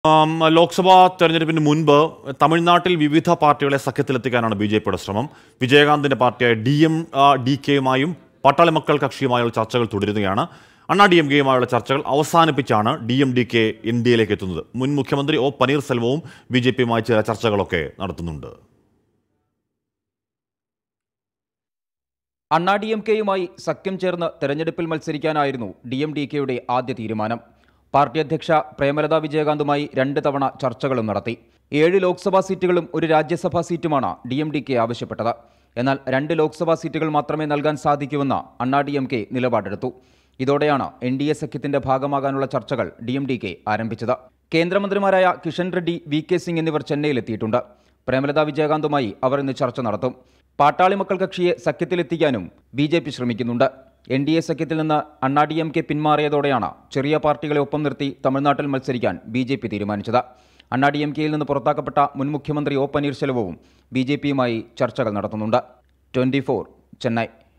ആം, ലോക്സഭാ തെരഞ്ഞെടുപ്പിന് മുൻപ് തമിഴ്നാട്ടിൽ വിവിധ പാർട്ടികളെ സഖ്യത്തിലെത്തിക്കാനാണ് ബി ജെ പിയുടെ ശ്രമം വിജയകാന്തിന്റെ പാർട്ടിയായ ഡി എം ഡി കെയുമായും പട്ടാളി മക്കൾ കക്ഷിയുമായുള്ള ചർച്ചകൾ തുടരുകയാണ് അണ്ണാ ഡി എം കെയുമായുള്ള ചർച്ചകൾ അവസാനിപ്പിച്ചാണ് D M D K N D എയിലേക്ക് എത്തുന്നത് മുൻ മുഖ്യമന്ത്രി ഒ പനീർസെൽവവും ബി ജെ പിയുമായി ചില ചർച്ചകളൊക്കെ നടത്തുന്നുണ്ട് അണ്ണാ ഡി എം കെയുമായി സഖ്യം ചേർന്ന് തെരഞ്ഞെടുപ്പിൽ മത്സരിക്കാനായിരുന്നു ഡി എം ഡി കെയുടെ ആദ്യ തീരുമാനം പാർട്ടി അധ്യക്ഷ പ്രേമലത വിജയകാന്തുമായി രണ്ട് തവണ ചർച്ചകളും നടത്തി ഏഴ് ലോക്സഭാ സീറ്റുകളും ഒരു രാജ്യസഭാ സീറ്റുമാണ് ഡി എം ഡി കെ ആവശ്യപ്പെട്ടത് എന്നാൽ രണ്ട് ലോക്സഭാ സീറ്റുകൾ മാത്രമേ നൽകാൻ സാധിക്കൂവെന്ന് അണ്ണാ ഡി എം കെ നിലപാടെടുത്തു ഇതോടെയാണ് എൻ ഡി എ സഖ്യത്തിന്റെ ഭാഗമാകാനുള്ള ചർച്ചകൾ ഡി എം ഡി കെ ആരംഭിച്ചത് കേന്ദ്രമന്ത്രിമാരായ കിഷൻ റെഡ്ഡി വി കെ സിംഗ് എന്നിവർ ചെന്നൈയിലെത്തിയിട്ടുണ്ട് പ്രേമലത വിജയകാന്തുമായി അവർ ഇന്ന് ചർച്ച നടത്തും പാട്ടാളി മക്കൾ കക്ഷിയെ സഖ്യത്തിലെത്തിക്കാനും ബി ജെ പി ശ്രമിക്കുന്നുണ്ട് എൻ ഡി എ സഖ്യത്തിൽ നിന്ന് അണ്ണാ ഡി എം കെ പിന്മാറിയതോടെയാണ് ചെറിയ പാർട്ടികളെ ഒപ്പം നിർത്തി തമിഴ്നാട്ടിൽ മത്സരിക്കാൻ ബി ജെ പി തീരുമാനിച്ചത് അണ്ണാ ഡി എം കെയിൽ നിന്ന് പുറത്താക്കപ്പെട്ട മുൻ മുഖ്യമന്ത്രി ഒ പനീർശെൽവവും ബി ജെ പിയുമായി ചർച്ചകൾ നടത്തുന്നുണ്ട് ട്വന്റി ചെന്നൈ